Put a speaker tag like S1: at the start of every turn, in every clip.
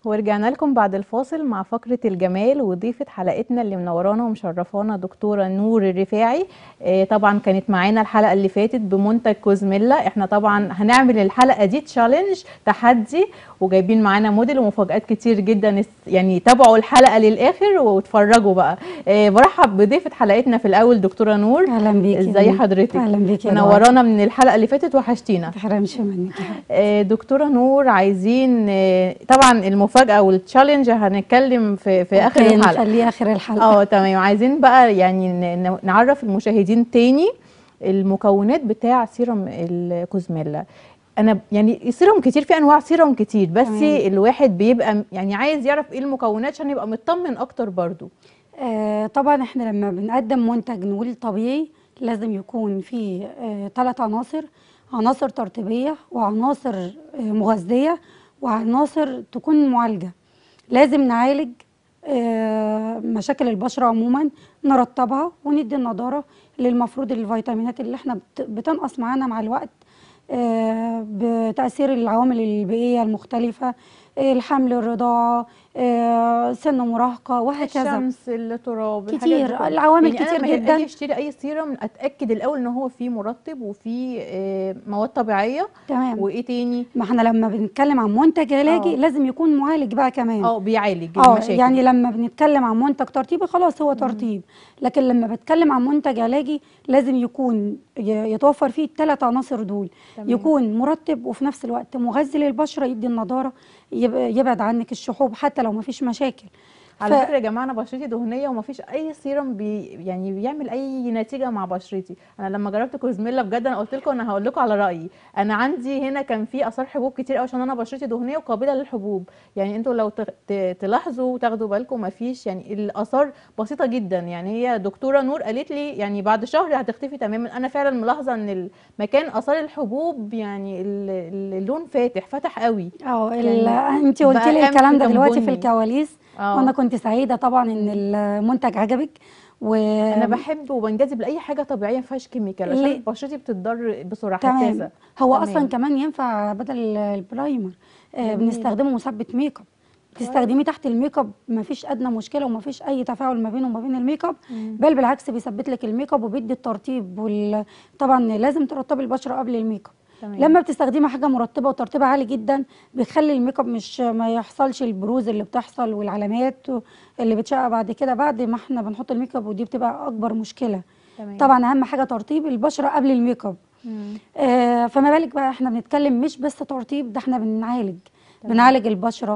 S1: ورجعنا لكم بعد الفاصل مع فقرة الجمال وضيفة حلقتنا اللي منورانا ومشرفانا دكتورة نور الرفاعي آه، طبعا كانت معانا الحلقة اللي فاتت بمنتج كوزميلا احنا طبعا هنعمل الحلقة دي تشالنج تحدي وجايبين معانا موديل ومفاجآت كتير جدا اس- يعني تابعوا الحلقة للآخر واتفرجوا بقى آه، برحب بضيفة حلقتنا في الأول دكتورة نور
S2: اهلا بيكي
S1: ازاي
S2: يا
S1: حضرتك
S2: اهلا بيكي يا دعاء.
S1: منورانا من الحلقة اللي فاتت وحشتينا
S2: ما تحرمش منك يا حبيبتي.
S1: آه، دكتورة نور عايزين آه، طبعا المفاجأة والتشالنج هنتكلم في في آخر
S2: أوكي،
S1: الحلقة
S2: نخليه اخر الحلقه
S1: اه تمام عايزين بقى يعني ن- ن- نعرف المشاهدين تاني المكونات بتاع سيرم الكوزميلا انا يعني سيرم كتير في انواع سيرم كتير بس
S2: تمام.
S1: الواحد بيبقى م- يعني عايز يعرف ايه المكونات عشان يبقى مطمن اكتر برضو
S2: آه طبعا احنا لما بنقدم منتج نقول طبيعي لازم يكون فيه آه ثلاث عناصر عناصر ترطيبيه وعناصر آه مغذيه وعناصر تكون معالجه لازم نعالج آه مشاكل البشره عموما نرطبها وندي النضاره اللي المفروض الفيتامينات اللي احنا بت- بتنقص معانا مع الوقت آه، بتأثير العوامل البيئية المختلفة آه، الحمل الرضاعة آه، سن مراهقة وهكذا
S1: الشمس التراب الحاجات
S2: كتير،
S1: دي كلها.
S2: العوامل
S1: يعني
S2: كتير
S1: أنا لما
S2: جداً.
S1: اجي اشتري اي سيرم اتاكد الاول ان هو فيه مرطب وفيه آه، مواد طبيعيه
S2: تمام
S1: وايه تاني
S2: ما احنا لما بنتكلم عن منتج علاجي
S1: آه.
S2: لازم يكون معالج بقى كمان
S1: اه بيعالج
S2: اه
S1: المشاكل
S2: يعني لما بنتكلم عن منتج ترطيبي خلاص هو ترطيب لكن لما بتكلم عن منتج علاجي لازم يكون ي- يتوفر فيه الثلاث عناصر دول
S1: تمام.
S2: يكون مرطب وفي نفس الوقت مغذي للبشره يدي النضاره يب- يبعد عنك الشحوب حتى لو ما فيش مشاكل
S1: على
S2: ف-
S1: فكره يا جماعه انا بشرتي دهنيه ومفيش اي سيرم بي يعني بيعمل اي نتيجه مع بشرتي انا لما جربت كوزميلا بجد انا قلت لكم انا هقول لكم على رايي انا عندي هنا كان في اثار حبوب كتير قوي عشان انا بشرتي دهنيه وقابله للحبوب يعني انتوا لو ت- ت- تلاحظوا وتاخدوا بالكم مفيش يعني الاثار بسيطه جدا يعني هي دكتوره نور قالت لي يعني بعد شهر هتختفي تماما انا فعلا ملاحظه ان المكان اثار الحبوب يعني ال- ال- اللون فاتح فتح قوي
S2: اه
S1: يعني
S2: انت قلت
S1: بقى
S2: لي الكلام
S1: قمح
S2: ده دلوقتي في
S1: بني.
S2: الكواليس
S1: اه
S2: وانا كنت سعيده طبعا ان المنتج عجبك و
S1: انا بحب وبنجذب لاي حاجه طبيعيه ما فيهاش كيميكال عشان
S2: ليه؟
S1: بشرتي بتتضر بسرعه
S2: تمام
S1: حساسه
S2: هو
S1: تمام.
S2: اصلا كمان ينفع بدل البرايمر آه
S1: جميل.
S2: بنستخدمه مثبت ميك اب تستخدميه تحت الميك اب مفيش ادنى مشكله ومفيش اي تفاعل ما بينه وما بين الميك اب
S1: مم.
S2: بل بالعكس بيثبت لك الميك اب وبيدي الترطيب وال... طبعا لازم ترطبي البشره قبل الميك اب
S1: تمام.
S2: لما بتستخدمي حاجه مرطبه وترطيبها عالي جدا بيخلي الميك اب مش ما يحصلش البروز اللي بتحصل والعلامات اللي بتشقق بعد كده بعد ما احنا بنحط الميك اب ودي بتبقى اكبر مشكله
S1: تمام.
S2: طبعا اهم حاجه ترطيب البشره قبل الميك اب
S1: مم.
S2: آه فما بالك بقى احنا بنتكلم مش بس ترطيب ده احنا بنعالج بنعالج البشره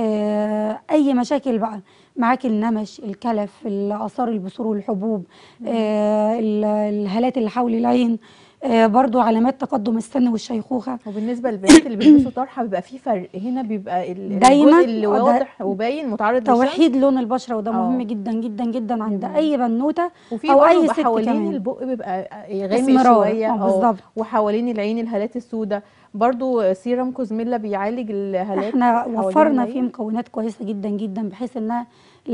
S2: آه اي مشاكل بقى معاك النمش الكلف اثار البثور والحبوب آه ال- الهالات اللي حول العين آه برضو علامات تقدم السن والشيخوخه
S1: وبالنسبه للبنات اللي بيلبسوا طرحه بيبقى في فرق هنا بيبقى ال-
S2: دايماً
S1: الجزء اللي
S2: آه، ده
S1: واضح وباين متعرض للشمس
S2: توحيد لون البشره وده
S1: آه.
S2: مهم جدا جدا جدا عند
S1: جميل.
S2: اي بنوته
S1: وفي
S2: او
S1: برضه
S2: اي
S1: بيبقى
S2: ست
S1: حوالين
S2: كمان
S1: البق بيبقى غامق
S2: اسمرار.
S1: شويه
S2: آه،
S1: آه،
S2: بالظبط.
S1: وحوالين العين الهالات السوداء برضو سيرم كوزميلا بيعالج الهالات
S2: احنا
S1: حوالين
S2: وفرنا
S1: العين.
S2: فيه مكونات كويسه جدا جدا بحيث انها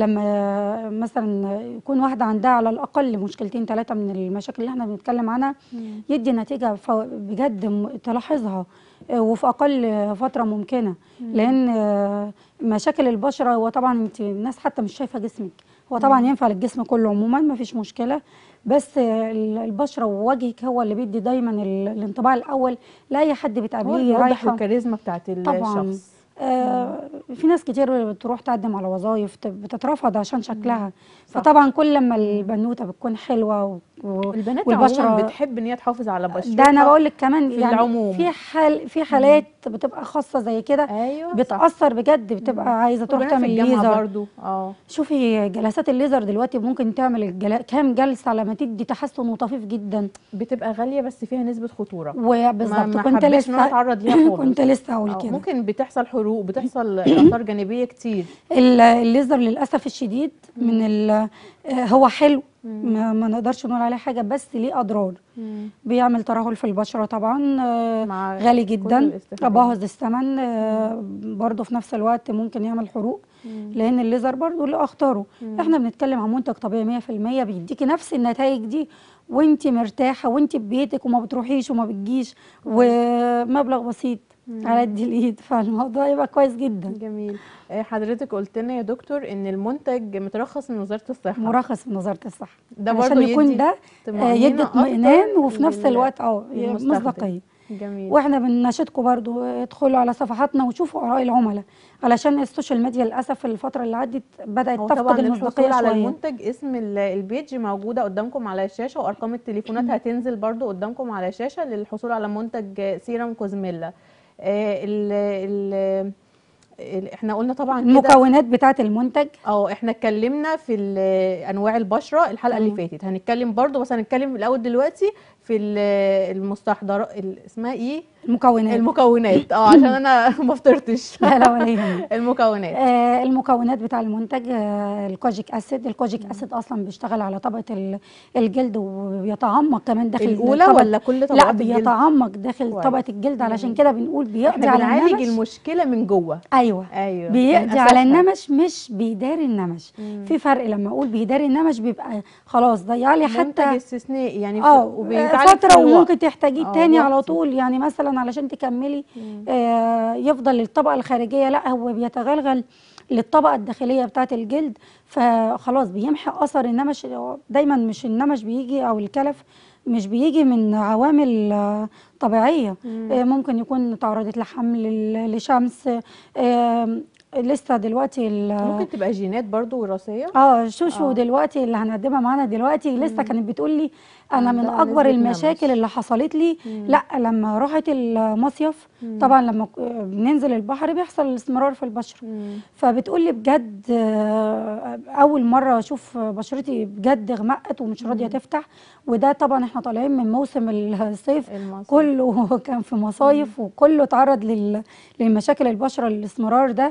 S2: لما مثلا يكون واحده عندها على الاقل مشكلتين ثلاثه من المشاكل اللي احنا بنتكلم عنها
S1: مم.
S2: يدي نتيجه ف- بجد م- تلاحظها آه، وفي اقل فتره ممكنه لان آه، مشاكل البشره هو طبعا انت الناس حتى مش شايفه جسمك هو طبعا ينفع للجسم كله عموما ما فيش مشكله بس آه، ال- البشره ووجهك هو اللي بيدي دايما ال- الانطباع الاول لاي حد
S1: هو
S2: بتقابليه
S1: اللي بيوضح
S2: رايحه
S1: الكاريزما بتاعت
S2: طبعا
S1: الشخص
S2: آه في ناس كتير بتروح تقدم على وظائف ت- بتترفض عشان شكلها فطبعا كل لما البنوته بتكون حلوه و... و...
S1: البنات
S2: والبشرة-
S1: عموما بتحب ان هي تحافظ على بشرتها
S2: ده انا بقول لك كمان
S1: في
S2: يعني
S1: العموم.
S2: في حال في حالات بتبقى خاصه زي كده
S1: ايوه صح.
S2: بتاثر بجد بتبقى عايزه تروح
S1: والبنات في
S2: تعمل
S1: الجامعه
S2: ليزر
S1: برضو اه
S2: شوفي جلسات الليزر دلوقتي ممكن تعمل الجلا... كام جلسه لما تدي تحسن وطفيف جدا
S1: بتبقى غاليه بس فيها نسبه خطوره
S2: وبالظبط
S1: ما
S2: كنت
S1: حبيتش ان انا
S2: لسه
S1: اتعرض ليها خالص
S2: كنت لسه اقول
S1: آه،
S2: كده
S1: ممكن بتحصل حروق بتحصل اثار جانبيه كتير
S2: ال- الليزر للاسف الشديد من ال- آه، هو حلو ما, ما نقدرش نقول عليه حاجه بس ليه اضرار بيعمل ترهل في البشره طبعا آه،
S1: مع
S2: غالي
S1: كل
S2: جدا
S1: الاستخدام.
S2: باهظ الثمن آه، برضه في نفس الوقت ممكن يعمل حروق لان الليزر برضه له اخطاره احنا بنتكلم عن منتج طبيعي 100% بيديكي نفس النتائج دي وانت مرتاحه وانت ببيتك وما بتروحيش وما بتجيش ومبلغ بسيط على قد الايد فالموضوع يبقى كويس جدا
S1: جميل آه، حضرتك قلت لنا يا دكتور ان المنتج مترخص من وزاره الصحه
S2: مرخص من وزاره الصحه
S1: ده
S2: عشان
S1: برضه
S2: يكون
S1: يدي
S2: ده آه،
S1: طمأنينة
S2: يدي
S1: أكتر
S2: اطمئنان وفي نفس
S1: لل-
S2: الوقت اه
S1: للمستخدم.
S2: مصداقيه
S1: جميل
S2: واحنا بنناشدكم برضو ادخلوا على صفحاتنا وشوفوا اراء العملاء علشان السوشيال ميديا للاسف الفتره اللي عدت بدات
S1: هو طبعا
S2: تفقد
S1: الحصول
S2: المصداقيه
S1: على
S2: شويه
S1: المنتج اسم ال- البيج موجوده قدامكم على الشاشه وارقام التليفونات هتنزل برضو قدامكم على الشاشه للحصول على منتج سيرم كوزميلا آه، ال ال ال- احنا قلنا طبعا كده
S2: المكونات بتاعه المنتج
S1: اه احنا اتكلمنا في ال- انواع البشره الحلقه اللي
S2: مم.
S1: فاتت هنتكلم برضو بس هنتكلم الاول دلوقتي في ال- المستحضرات ال- اسمها ايه
S2: المكونات
S1: المكونات اه عشان انا ما فطرتش
S2: لا لا ولا يهمك
S1: المكونات
S2: آه المكونات بتاع المنتج آه الكوجيك اسيد الكوجيك اسيد اصلا بيشتغل على طبقه ال- الجلد وبيتعمق كمان داخل
S1: الاولى
S2: طبقة-
S1: ولا كل
S2: لا
S1: طبقات الجلد
S2: بيتعمق داخل
S1: كويس.
S2: طبقه الجلد علشان
S1: مم.
S2: كده بنقول بيقضي
S1: احنا
S2: على
S1: بنعالج
S2: النمش
S1: المشكله من جوه
S2: ايوه
S1: ايوه من
S2: بيقضي على
S1: أساسها.
S2: النمش مش بيداري النمش
S1: مم.
S2: في فرق لما اقول بيداري النمش بيبقى خلاص ضيع لي
S1: منتج
S2: حتى
S1: استثنائي يعني
S2: اه
S1: وبيتعالج
S2: فتره
S1: في الوقت.
S2: وممكن تحتاجيه
S1: آه،
S2: تاني على
S1: وقت.
S2: طول يعني مثلا علشان تكملي
S1: مم.
S2: آه يفضل الطبقه الخارجيه لا هو بيتغلغل للطبقه الداخليه بتاعه الجلد فخلاص بيمحي اثر النمش دايما مش النمش بيجي او الكلف مش بيجي من عوامل آه، طبيعيه
S1: مم.
S2: آه، ممكن يكون تعرضت لحمل ل- لشمس آه، لسه دلوقتي ال-
S1: ممكن تبقى جينات برضو وراثيه
S2: اه شوشو
S1: آه.
S2: دلوقتي اللي هنقدمها معانا دلوقتي لسه كانت بتقول لي انا من
S1: عندها
S2: اكبر
S1: نسبة
S2: المشاكل
S1: نمش.
S2: اللي حصلت لي
S1: مم.
S2: لا لما رحت المصيف
S1: مم.
S2: طبعا لما ك- بننزل البحر بيحصل استمرار في البشره
S1: مم.
S2: فبتقول لي بجد آه، اول مره اشوف بشرتي بجد غمقت ومش راضيه تفتح وده طبعا احنا طالعين من موسم الصيف
S1: المصري.
S2: كله كان في مصايف وكله اتعرض لل- للمشاكل البشره الاستمرار ده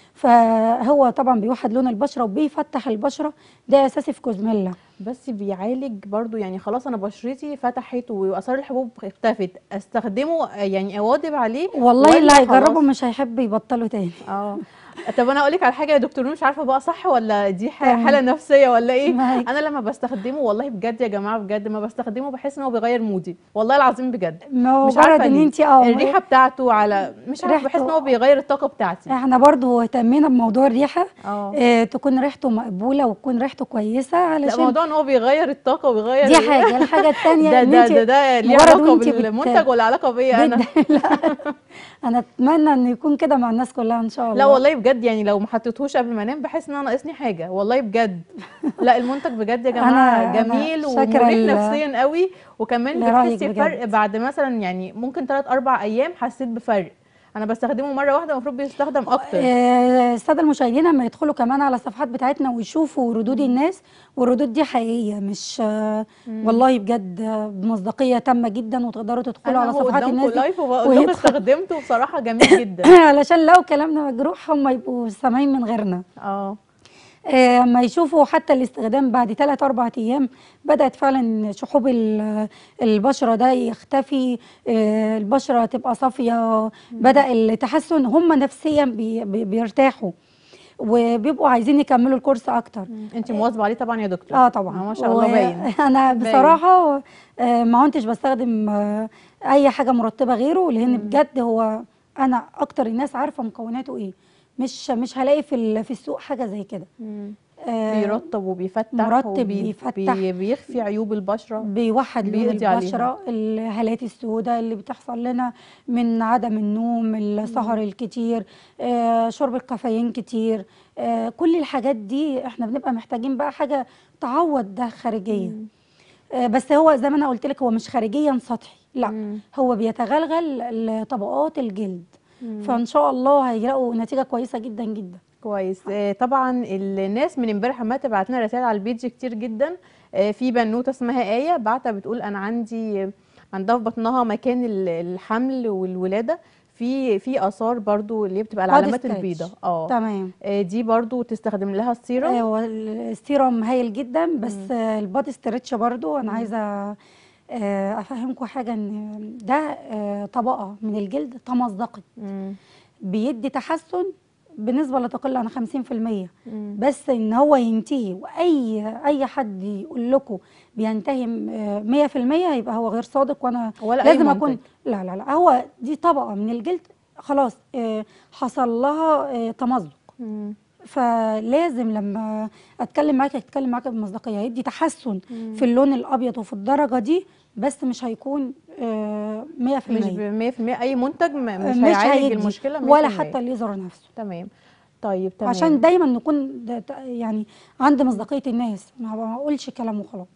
S2: فهو طبعا بيوحد لون البشره وبيفتح البشره ده اساسي في كوزميلا
S1: بس بيعالج برضو يعني خلاص انا بشرتي فتحت واثار الحبوب اختفت استخدمه يعني اواظب عليه
S2: والله
S1: ولا
S2: اللي هيجربه
S1: خلاص؟
S2: مش هيحب يبطله تاني
S1: اه طب انا اقول لك على حاجه يا دكتور مش عارفه بقى صح ولا دي ح-
S2: تمام.
S1: حاله نفسيه ولا ايه
S2: معاك.
S1: انا لما بستخدمه والله بجد يا جماعه بجد ما بستخدمه بحس ان هو بيغير مودي والله العظيم بجد
S2: مجرد
S1: مش عارفه
S2: ان
S1: ليه.
S2: انت اه
S1: الريحه بتاعته على مش عارفه بحس ان هو
S2: ريحته-
S1: بيغير الطاقه بتاعتي
S2: احنا برضو اهتمينا بموضوع الريحه
S1: اه
S2: اه تكون ريحته مقبوله وتكون ريحته كويسه
S1: لا
S2: علشان
S1: موضوع ان هو بيغير الطاقه وبيغير
S2: دي حاجه الحاجه الثانيه
S1: ده
S2: ان
S1: ده
S2: انت
S1: ده, ده ليه
S2: مجرد
S1: علاقه
S2: وانت بت-
S1: بالمنتج ولا علاقه بيا انا
S2: بت- لا انا اتمنى ان يكون كده مع الناس كلها ان شاء الله
S1: لا والله بجد يعني لو ما حطيتهوش قبل ما انام بحس ان انا ناقصني حاجه والله بجد لا المنتج بجد يا جماعه
S2: أنا- أنا
S1: جميل
S2: شاكرة
S1: ومريح
S2: ال-
S1: نفسيا قوي وكمان
S2: لرأيك
S1: بتحسي
S2: بجد.
S1: بفرق بعد مثلا يعني ممكن 3 4 ايام حسيت بفرق انا بستخدمه مره واحده المفروض بيستخدم اكتر
S2: آه، الساده المشاهدين لما يدخلوا كمان على الصفحات بتاعتنا ويشوفوا ردود الناس والردود دي حقيقيه مش آه، والله بجد آه، بمصداقيه تامه جدا وتقدروا تدخلوا
S1: انا
S2: على
S1: هو
S2: صفحات
S1: قدامكم
S2: الناس دي
S1: لايف وبقول لكم
S2: ويدخل-
S1: استخدمته بصراحه جميل جدا
S2: علشان لو كلامنا مجروح هم يبقوا سامعين من غيرنا
S1: اه
S2: آه، اما يشوفوا حتى الاستخدام بعد 3 4 ايام بدات فعلا شحوب ال- البشره ده يختفي آه، البشره تبقى صافيه بدا التحسن هم نفسيا بي بي- بيرتاحوا وبيبقوا عايزين يكملوا الكورس اكتر
S1: انت مواظبه عليه طبعا يا دكتور
S2: اه طبعا
S1: ما شاء الله باين
S2: انا
S1: باين.
S2: بصراحه آه، ما كنتش بستخدم آه، اي حاجه مرطبه غيره لان بجد هو انا اكتر الناس عارفه مكوناته ايه مش مش هلاقي في ال- في السوق حاجه زي كده
S1: مم.
S2: آه،
S1: بيرطب وبيفتح
S2: مرطب،
S1: وبي-
S2: بيفتح.
S1: بي- بيخفي عيوب البشره
S2: بيوحد لون
S1: بيقضي عليها.
S2: البشره الهالات السوداء اللي بتحصل لنا من عدم النوم السهر الكتير آه، شرب الكافيين كتير آه، كل الحاجات دي احنا بنبقى محتاجين بقى حاجه تعوض ده خارجيا آه، بس هو زي ما انا قلت لك هو مش خارجيا سطحي لا
S1: مم.
S2: هو بيتغلغل لطبقات الجلد فان شاء الله هيلاقوا نتيجه كويسه جدا جدا
S1: كويس آه، طبعا الناس من امبارح عماله تبعت لنا رسائل على البيج كتير جدا آه، في بنوته اسمها ايه بعتها بتقول انا عندي عندها في بطنها مكان ال- الحمل والولاده في في اثار برضو اللي هي بتبقى العلامات
S2: ستريتش.
S1: البيضاء اه
S2: تمام
S1: آه، دي برضو تستخدم لها السيرم
S2: هو السيروم هايل جدا بس آه، البادي ستريتش برضو انا عايزه آه، افهمكم حاجه ان ده آه، طبقه من الجلد تمزقت
S1: مم.
S2: بيدي تحسن بنسبه لا تقل عن 50%
S1: مم.
S2: بس ان هو ينتهي واي اي حد يقول لكم بينتهي آه، 100% يبقى هو غير صادق وانا
S1: ولا أي
S2: لازم
S1: منتج.
S2: اكون لا لا لا هو دي طبقه من الجلد خلاص آه، حصل لها آه، تمزق
S1: مم.
S2: فلازم لما اتكلم معاك اتكلم معاك بمصداقيه هيدي تحسن في اللون الابيض وفي الدرجه دي بس مش هيكون آه، 100%
S1: مش ب 100% اي منتج م- مش,
S2: مش
S1: هيعالج
S2: هيدي
S1: المشكله 100%
S2: ولا حتى الليزر نفسه
S1: تمام طيب تمام
S2: عشان دايما نكون ده- ده- يعني عند مصداقيه الناس ما ما اقولش كلام وخلاص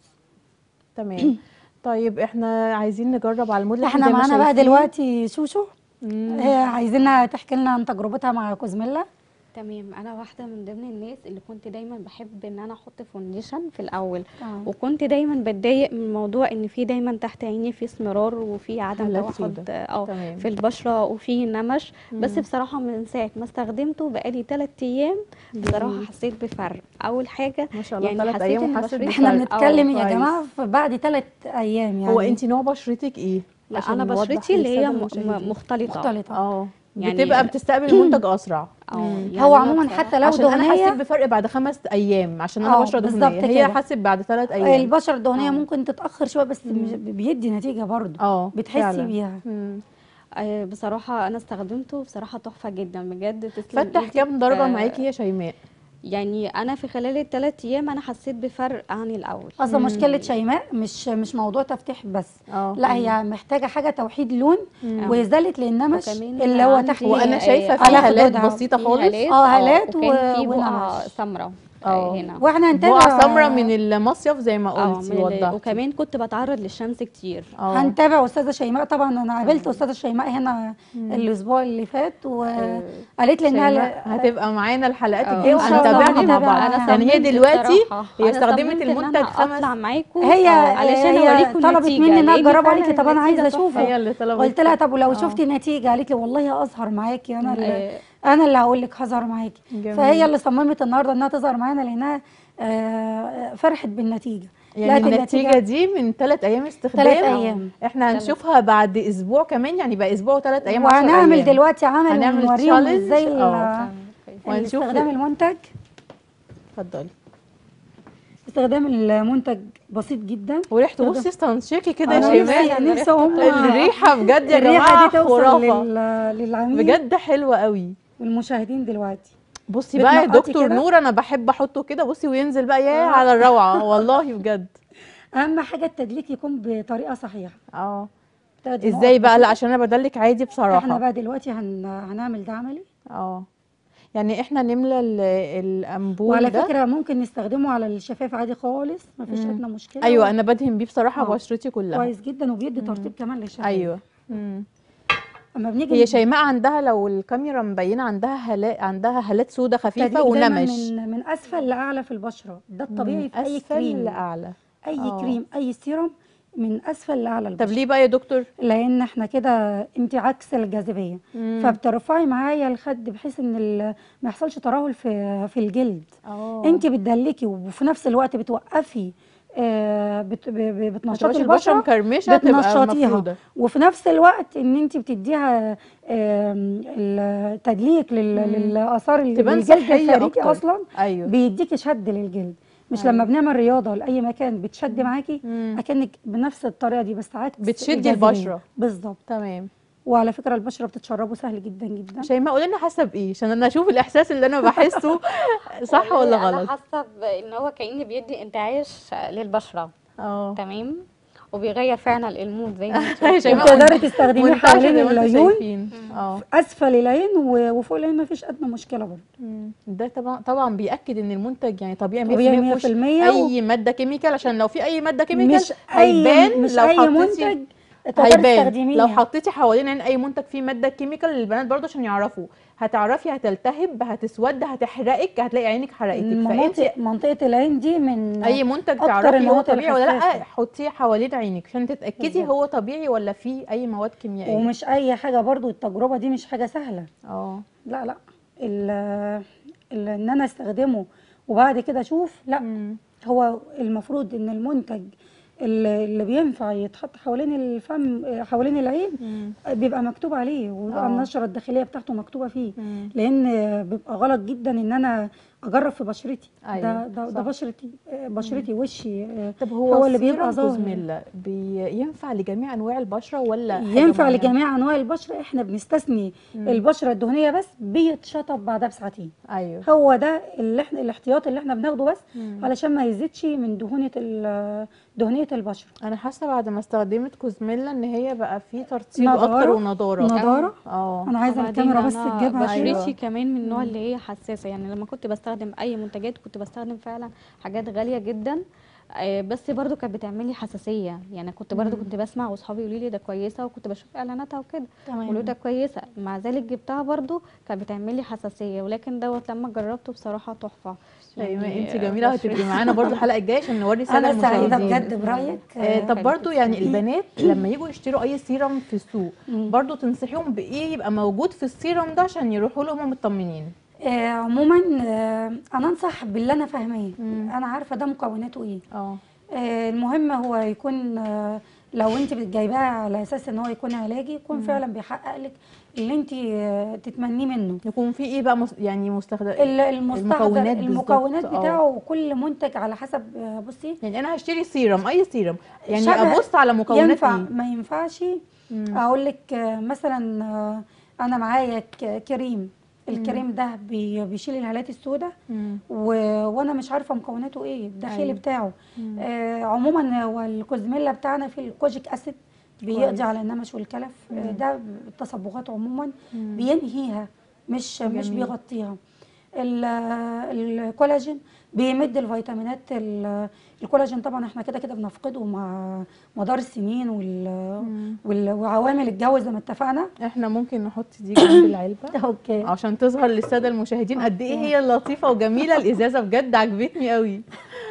S1: تمام طيب احنا عايزين نجرب على المود
S2: احنا
S1: زي ما
S2: معانا بقى
S1: شايفين.
S2: دلوقتي شوشو
S1: مم.
S2: هي عايزينها تحكي لنا عن تجربتها مع كوزميلا
S3: تمام انا واحده من ضمن الناس اللي كنت دايما بحب ان انا احط فونديشن في الاول
S2: آه.
S3: وكنت دايما بتضايق من موضوع ان في دايما تحت عيني في اسمرار وفي عدم
S1: حالات
S3: توحد
S1: سودة.
S3: اه
S1: تمام.
S3: في البشره وفي نمش بس
S1: مم.
S3: بصراحه من ساعه ما استخدمته بقالي 3 ايام بصراحه
S1: جميل.
S3: حسيت بفرق اول حاجه
S1: ما شاء الله
S3: يعني
S1: ثلاث
S3: حسيت
S1: ايام
S3: إن
S1: وحاسه
S3: بشرتي-
S2: احنا
S1: بفرق.
S2: بنتكلم
S1: آه،
S2: يا
S1: كويس.
S2: جماعه في بعد ثلاث ايام يعني
S1: هو انت نوع بشرتك ايه
S3: لا
S1: عشان
S3: انا
S1: نوضح
S3: بشرتي اللي هي
S1: للسادة
S3: م-
S1: المشاهدين.
S3: م- مختلطه
S2: مختلطه
S1: اه
S3: يعني-
S1: بتبقى بتستقبل المنتج اسرع
S3: اه
S1: مم.
S3: يعني
S2: هو
S3: أنا
S2: عموما
S3: بصراحة-
S2: حتى لو
S1: عشان انا حسيت
S2: دهنيه
S1: بفرق بعد خمس ايام عشان انا
S2: آه،
S1: بشره
S2: بالظبط
S1: دهنيه هي
S2: كده.
S1: حست بعد ثلاث ايام
S2: البشره الدهنيه
S3: آه.
S2: ممكن تتاخر شويه بس مش- بيدي نتيجه برضه
S1: اه
S2: بتحسي
S1: فعلا.
S2: بيها
S1: مم.
S3: آه، بصراحه انا استخدمته بصراحه تحفه جدا بجد تسلم
S1: فتح
S3: إيدك.
S1: كام درجه
S3: آه،
S1: معاكي يا شيماء
S3: يعني انا في خلال الثلاث ايام انا حسيت بفرق عن الاول
S2: اصلا مشكله شيماء مش مش موضوع تفتيح بس
S1: اه
S2: لا هي محتاجه حاجه توحيد لون
S1: مم.
S2: وازاله للنمش
S3: وكمان
S2: اللي هو
S3: عندي-
S2: تحت
S1: وانا
S3: آه،
S1: شايفه في
S2: على
S1: هالات
S2: خدودها.
S1: بسيطه
S3: في
S1: خالص
S3: هالات
S2: آه، هالات
S3: وكان
S2: و-
S3: في بقعه
S2: ونمش.
S3: سمراء
S1: اه.
S3: هنا
S2: واحنا هنتابع
S1: بقعه سمراء من المصيف زي ما
S3: اه
S1: قلتي
S3: من ال-
S1: وضحتي
S3: وكمان كنت بتعرض للشمس كتير
S1: اه
S2: هنتابع استاذه شيماء طبعا انا قابلت استاذه شيماء هنا الاسبوع اللي فات وقالت لي انها
S1: شيماء
S2: لا-
S1: هتبقى معانا الحلقات
S3: اه.
S1: الجايه
S2: إن شاء الله
S1: وهنتابعها مع
S2: هنتابع
S1: بعض
S2: معاها.
S1: يعني هي
S3: صممت
S1: دلوقتي
S3: بصراحة.
S1: هي
S3: أنا
S1: استخدمت
S3: صممت إن
S1: المنتج
S3: أنا
S1: خمس
S3: اطلع معاكم
S2: هي
S3: علشان
S2: هي
S3: اوريكم
S2: طلبت
S3: النتيجة،
S2: مني انها
S3: لأن
S2: تجرب
S3: فعلا
S2: قالت لي طب انا
S3: النتيجة
S2: عايزه
S3: تحفة.
S2: اشوفه
S1: هي اللي طلبت
S2: قلت لها طب ولو
S1: اه.
S2: شفتي نتيجه قالت لي والله اظهر معاكي انا اللي
S3: آه،
S2: انا اللي هقول لك هظهر معاكي
S1: جميل.
S2: فهي اللي صممت النهارده انها تظهر معانا لانها آه، فرحت بالنتيجه
S1: يعني
S2: لقت
S1: النتيجه دي من ثلاث ايام استخدام
S2: تلات أيام.
S1: احنا هنشوفها بعد اسبوع كمان يعني بقى اسبوع وثلاث ايام عشر
S2: وهنعمل
S1: أيام.
S2: دلوقتي عمل
S1: هنعمل
S2: ونوريهم
S1: challenge.
S2: ازاي ال-
S1: اه. وهنشوف
S2: استخدام المنتج
S1: اتفضلي
S2: استخدام المنتج بسيط جدا
S1: وريحته
S2: تقدر-
S1: بصي استنشقي كده يا
S2: أنا
S1: شيماء
S2: نفسي نفسي هم
S1: الريحه بجد يا
S2: الريحه
S1: جماعه
S2: دي توصل
S1: خرافه
S2: لل- للعميل
S1: بجد حلوه قوي
S2: والمشاهدين دلوقتي
S1: بصي بقى يا
S2: بتنقطي
S1: دكتور
S2: كده؟
S1: نور انا بحب احطه كده بصي وينزل بقى يا على الروعه والله بجد
S2: اهم حاجه التدليك يكون بطريقه صحيحه
S1: اه
S2: تاخدي
S1: ازاي
S2: نقط
S1: بقى لا
S2: بسيطة.
S1: عشان انا بدلك عادي
S2: احنا
S1: بصراحه
S2: بقى دلوقتي هن... هنعمل ده عملي
S1: اه يعني احنا نملى ال- الانبول
S2: وعلى
S1: ده
S2: فكره ممكن نستخدمه على الشفاف عادي خالص مفيش
S1: مم.
S2: ادنى مشكله
S1: ايوه انا بدهن بيه بصراحه
S2: اه.
S1: بشرتي كلها
S2: كويس جدا وبيدي ترطيب كمان للشفاف
S1: ايوه مم.
S2: اما بنيجي
S1: هي شيماء عندها لو الكاميرا مبينه عندها هالات عندها هالات سودة خفيفه
S2: التدليك دايما
S1: ونمش
S2: من من اسفل لاعلى في البشره ده الطبيعي
S1: من
S2: في اي
S1: اسفل
S2: كريم
S1: لاعلى
S2: اي
S1: اه.
S2: كريم اي سيرم من اسفل لاعلى
S1: طب
S2: البشره
S1: ليه بقى يا دكتور
S2: لان احنا كده انت عكس الجاذبيه
S1: مم.
S2: فبترفعي معايا الخد بحيث ان ال- ما يحصلش ترهل في في الجلد
S1: اه
S2: انت بتدلكي وفي نفس الوقت بتوقفي آه، بت- ب- ب-
S1: ما
S2: بتنشطي
S1: تبقاش البشره
S2: البشره
S1: مكرمشه تبقى
S2: بتنشطيها
S1: مفروده
S2: وفي نفس الوقت ان انت بتديها آم، التدليك لل-
S1: مم.
S2: للاثار اللي
S1: تبان
S2: للجلد
S1: صحيه
S2: الخارجي
S1: اكتر
S2: اصلا
S1: ايوه
S2: بيديكي شد للجلد مش
S1: أيوة.
S2: لما بنعمل رياضه لاي مكان بتشد معاكي
S1: مم.
S2: اكنك بنفس الطريقه دي بس عكس
S1: بتشدي
S2: الجاذبية.
S1: البشرة.
S2: بالظبط
S1: تمام
S2: وعلى فكره البشره بتتشربه سهل جدا جدا
S1: شيماء قولي لنا حاسه بايه عشان انا اشوف الاحساس اللي انا بحسه صح ولا
S3: والله
S1: غلط
S3: انا حاسه ان هو كاني بيدي انتعاش للبشره
S1: اه
S3: تمام وبيغير فعلا المود زي ما انت
S1: يا
S3: قلتي.
S1: شيماء
S2: وتقدري
S1: وانت-
S2: تستخدميه
S1: وانتعشة
S2: حوالين
S1: زي ما انتوا
S2: العيون
S1: شايفين. اه
S2: اسفل العين و- وفوق العين ما فيش ادنى مشكله برضه
S1: مم. ده طبعا طبعا بياكد ان المنتج يعني طبيعي 100%
S2: طبيعي
S1: مفيهوش
S2: 100%
S1: اي ماده كيميكال عشان لو في اي ماده كيميكال
S2: مش اي
S1: هيبان
S2: مش
S1: لو
S2: اي
S1: حطيتي
S2: منتج تقدري
S1: هيبان
S2: تستخدميه
S1: لو حطيتي حوالين عين اي منتج فيه ماده كيميكال للبنات برضه عشان يعرفوا هتعرفي هتلتهب هتسود هتحرقك هتلاقي عينك حرقتك فانت
S2: منطقه منطقه العين دي من
S1: اي منتج
S2: أكتر
S1: تعرفي هو
S2: المناطق
S1: طبيعي ولا لا
S2: الحساسة.
S1: حطيه حوالين عينك عشان تتاكدي
S2: بالظبط.
S1: هو طبيعي ولا فيه اي مواد كيميائيه
S2: ومش اي حاجه برضو التجربه دي مش حاجه سهله
S1: اه
S2: لا لا ال- ال- ان انا استخدمه وبعد كده اشوف لا
S1: مم.
S2: هو المفروض ان المنتج اللي اللي بينفع يتحط حوالين الفم حوالين العين
S1: مم.
S2: بيبقى مكتوب عليه وبيبقى
S1: آه.
S2: النشره الداخليه بتاعته مكتوبه فيه
S1: مم.
S2: لان بيبقى غلط جدا ان انا اجرب في بشرتي
S1: أيوة،
S2: ده ده, ده
S1: صح.
S2: بشرتي آه، بشرتي وشي آه،
S1: طب هو,
S2: هو اللي بيبقى
S1: سيرم
S2: ظاهر.
S1: كوزميلا بينفع لجميع انواع البشره ولا حاجة
S2: ينفع
S1: معينة؟
S2: لجميع انواع البشره احنا بنستثني البشره الدهنيه بس بيتشطب بعدها بساعتين
S1: ايوه
S2: هو ده اللي احنا الاحتياط اللي احنا بناخده بس
S1: مم.
S2: علشان ما يزيدش من دهونيه ال- دهنيه البشره
S1: انا حاسه بعد ما استخدمت كوزميلا ان هي بقى في ترطيب
S2: نضارة.
S1: اكتر ونضاره
S2: نضاره
S1: اه
S2: انا عايزه
S3: وبعدين
S2: الكاميرا بس
S3: أنا
S2: تجيبها
S1: أيوة.
S3: بشرتي كمان من النوع اللي هي حساسه يعني لما كنت بستخدم اي منتجات كنت بستخدم فعلا حاجات غاليه جدا آه، بس برضو كانت بتعمل لي حساسيه يعني كنت برضو كنت بسمع واصحابي يقولوا لي ده كويسه وكنت بشوف اعلاناتها وكده يقولوا ده كويسه مع ذلك جبتها برضو كانت بتعمل لي حساسيه ولكن دوت لما جربته بصراحه تحفه
S1: شيماء
S3: يعني
S1: انت جميله
S3: بشرتي-
S1: وهتبقي معانا برضو الحلقه الجايه عشان نوري الساده
S2: انا سعيده
S1: المشاهدين
S2: بجد برايك
S1: آه طب
S3: حبيبتي
S1: برضو يعني
S3: تسلمي.
S1: البنات لما يجوا يشتروا اي سيرم في السوق
S2: مم.
S1: برضو تنصحيهم بايه يبقى موجود في السيرم ده عشان يروحوا له هم مطمنين
S2: آه عموما آه انا انصح باللي انا فاهماه
S1: مم.
S2: انا عارفه ده مكوناته ايه
S1: اه
S2: آه المهم هو يكون آه لو انت جايباه على اساس ان هو يكون علاجي يكون فعلا بيحقق لك اللي انت آه تتمنيه منه
S1: يكون في ايه بقى مس... يعني مستخدم
S2: ال- المستحضر
S1: المكونات بالظبط،
S2: المكونات
S1: آه.
S2: بتاعه كل منتج على حسب آه، بصي
S1: يعني انا هشتري سيرم اي سيرم يعني
S2: شبه-
S1: ابص على مكونات
S2: ينفع
S1: ايه
S2: ما ينفعش
S1: مم.
S2: اقول لك آه، مثلا آه، انا معايا ك- كريم الكريم ده بي- بيشيل الهالات السوداء
S1: مم.
S2: و... وانا مش عارفه مكوناته ايه الداخلي
S1: أيوة.
S2: بتاعه
S1: مم.
S2: آه عموما هو الكوزميلا بتاعنا فيه الكوجيك اسيد
S1: كويس.
S2: بيقضي على النمش والكلف آه
S1: مم.
S2: ده التصبغات عموما
S1: مم.
S2: بينهيها مش مش
S1: جميل.
S2: بيغطيها ال- الكولاجين بيمد الفيتامينات ال- الكولاجين طبعا احنا كده كده بنفقده مع مدار السنين وال...
S1: مم.
S2: وال... وعوامل الجو زي ما اتفقنا
S1: احنا ممكن نحط دي جنب العلبه
S2: اوكي
S1: عشان تظهر للساده المشاهدين قد ايه هي لطيفه وجميله الازازه بجد عجبتني قوي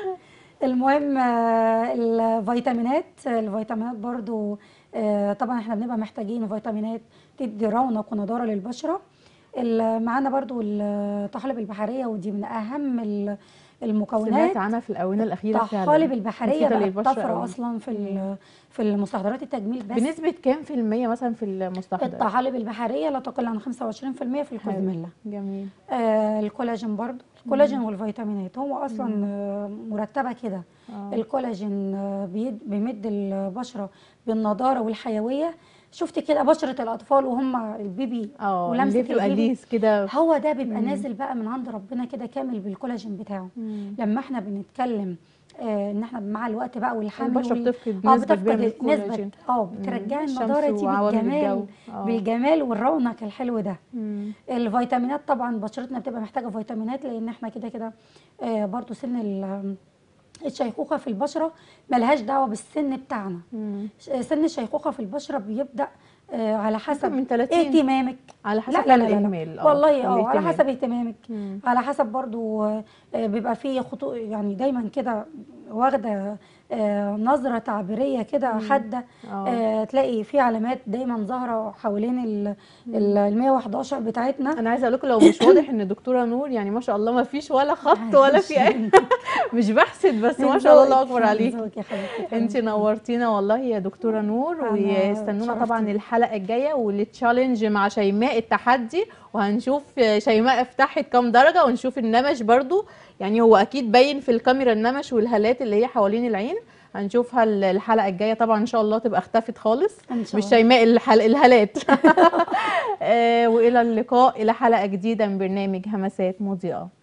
S2: المهم آه، الفيتامينات الفيتامينات برضو آه، طبعا احنا بنبقى محتاجين فيتامينات تدي رونق ونضاره للبشره ال- معانا برضو الطحالب البحريه ودي من اهم ال- المكونات
S1: سمعت عنها في الاونه الاخيره فعلا
S2: الطحالب البحريه
S1: مفيدة
S2: بقت
S1: للبشرة
S2: طفره
S1: أوي.
S2: اصلا في ال- في المستحضرات التجميل بس
S1: بنسبه كام في الميه مثلا في المستحضر
S2: الطحالب البحريه لا تقل عن 25% في الكوزميلا
S1: جميل
S2: آه الكولاجين برضو الكولاجين والفيتامينات هو اصلا آه مرتبه كده
S1: آه.
S2: الكولاجين آه، بيد- بيمد البشره بالنضاره والحيويه شفت كده بشره الاطفال وهم البيبي
S1: اه
S2: ولمسه
S1: اللي بتبقى
S2: البيبي
S1: ليس كده
S2: هو ده بيبقى نازل بقى من عند ربنا كده كامل بالكولاجين بتاعه
S1: مم.
S2: لما احنا بنتكلم آه ان احنا مع الوقت بقى والحمل
S1: البشره
S2: وال-
S1: بتفقد
S2: اه
S1: نسبه كبيره من
S2: بتفقد نسبه
S1: الكولاجين
S2: اه
S1: مم.
S2: بترجعي
S1: الشمس
S2: النضاره دي
S1: وعوامل
S2: بالجمال
S1: الجو. آه.
S2: بالجمال والرونق الحلو ده
S1: مم.
S2: الفيتامينات طبعا بشرتنا بتبقى محتاجه فيتامينات لان احنا كده كده آه برضو سن ال- الشيخوخه في البشره ملهاش دعوه بالسن بتاعنا
S1: مم.
S2: ش- سن الشيخوخه في البشره بيبدا آه على حسب
S1: من 30
S2: اهتمامك
S1: على حسب
S2: لا لا لا, لا,
S1: الإهمال،
S2: لا.
S1: آه،
S2: والله اه على
S1: الاهتمام.
S2: حسب اهتمامك
S1: مم.
S2: على حسب برضو آه، بيبقى فيه خطوط يعني دايما كده واخده آه، نظره تعبيريه كده حاده
S1: آه.
S2: آه، تلاقي في علامات دايما ظاهره حوالين ال ال 111 بتاعتنا
S1: انا عايزه اقول لكم لو مش واضح ان دكتوره نور يعني ما شاء الله ما فيش ولا خط ولا في اي مش بحسد بس ما شاء الله الله اكبر عليك
S2: ذوقك يا حبيبتي
S1: انت نورتينا والله يا دكتوره نور
S2: أنا
S1: ويستنونا
S2: اتشرفت
S1: طبعا
S2: بيك.
S1: الحلقه الجايه والتشالنج مع شيماء التحدي وهنشوف شيماء فتحت كام درجه ونشوف النمش برضو يعني هو اكيد باين في الكاميرا النمش والهالات اللي هي حوالين العين هنشوفها ال- الحلقه الجايه طبعا ان شاء الله تبقى اختفت خالص
S2: إن شاء
S1: مش
S2: الله.
S1: شيماء الحل... الهالات آه، والى اللقاء الى حلقه جديده من برنامج همسات مضيئه